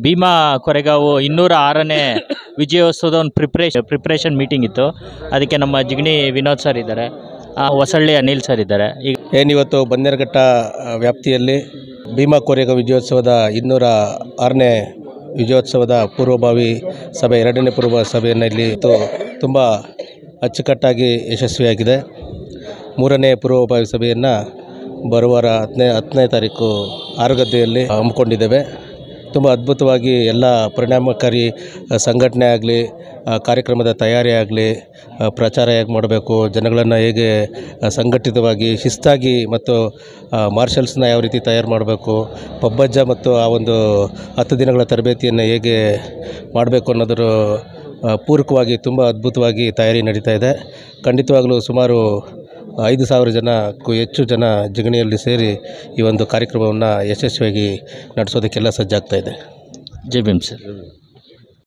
ಭೀಮಾ ಕೊರೆಗಾವು ಇನ್ನೂರ ಆರನೇ ವಿಜಯೋತ್ಸವದ ಒಂದು ಪ್ರಿಪ್ರೇಷನ್ ಪ್ರಿಪ್ರೇಷನ್ ಮೀಟಿಂಗ್ ಇತ್ತು ಅದಕ್ಕೆ ನಮ್ಮ ಜಿಗಣಿ ವಿನೋದ್ ಸರ್ ಇದ್ದಾರೆ ಆ, ಹೊಸಳ್ಳಿ ಅನಿಲ್ ಸರ್ ಇದ್ದಾರೆ ಈಗ ಏನಿವತ್ತು ಬನ್ನೇರುಘಟ್ಟ ಆ, ವ್ಯಾಪ್ತಿಯಲ್ಲಿ ಭೀಮಾ ಕೋರೆಗ ವಿಜಯೋತ್ಸವದ ಇನ್ನೂರ ಆರನೇ ವಿಜಯೋತ್ಸವದ ಪೂರ್ವಭಾವಿ ಸಭೆ ಎರಡನೇ ಪೂರ್ವ ಸಭೆಯನ್ನು ಇಲ್ಲಿ ತು- ತುಂಬ ಅಚ್ಚುಕಟ್ಟಾಗಿ ಯಶಸ್ವಿಯಾಗಿದೆ ಮೂರನೇ ಪೂರ್ವಭಾವಿ ಸಭೆಯನ್ನು ಬರುವಾರ ಹತ್ತನೇ ಹತ್ತನೇ ತಾರೀಕು ಆರುಗದ್ದೆಯಲ್ಲಿ ಹಮ್ಮಿಕೊಂಡಿದ್ದೇವೆ ತುಂಬ ಅದ್ಭುತವಾಗಿ ಎಲ್ಲ ಪರಿಣಾಮಕಾರಿ ಆ, ಸಂಘಟನೆ ಆಗಲಿ ಕಾರ್ಯಕ್ರಮದ ತಯಾರಿ ಆಗಲಿ ಪ್ರಚಾರ ಹೇಗೆ ಮಾಡಬೇಕು ಜನಗಳನ್ನು ಹೇಗೆ ಆ, ಸಂಘಟಿತವಾಗಿ ಶಿಸ್ತಾಗಿ ಮತ್ತು ಆ, ಮಾರ್ಷಲ್ಸ್ನ ಯಾವ ರೀತಿ ತಯಾರು ಮಾಡಬೇಕು ಪಬ್ಬಜ್ಜ ಮತ್ತು ಆ ಒಂದು ಹತ್ತು ದಿನಗಳ ತರಬೇತಿಯನ್ನು ಹೇಗೆ ಮಾಡಬೇಕು ಅನ್ನೋದರ ಆ, ಪೂರಕವಾಗಿ ತುಂಬ ಅದ್ಭುತವಾಗಿ ತಯಾರಿ ನಡೀತಾ ಇದೆ ಖಂಡಿತವಾಗಲೂ ಸುಮಾರು ಐದು ಸಾವಿರ ಜನಕ್ಕೂ ಹೆಚ್ಚು ಜನ ಜಿಗಣಿಯಲ್ಲಿ ಸೇರಿ ಈ ಒಂದು ಕಾರ್ಯಕ್ರಮವನ್ನು ಯಶಸ್ವಿಯಾಗಿ ನಡೆಸೋದಕ್ಕೆಲ್ಲ ಸಜ್ಜಾಗ್ತಾ ಇದೆ ಜೈ ಭೀಮ್ ಸರ್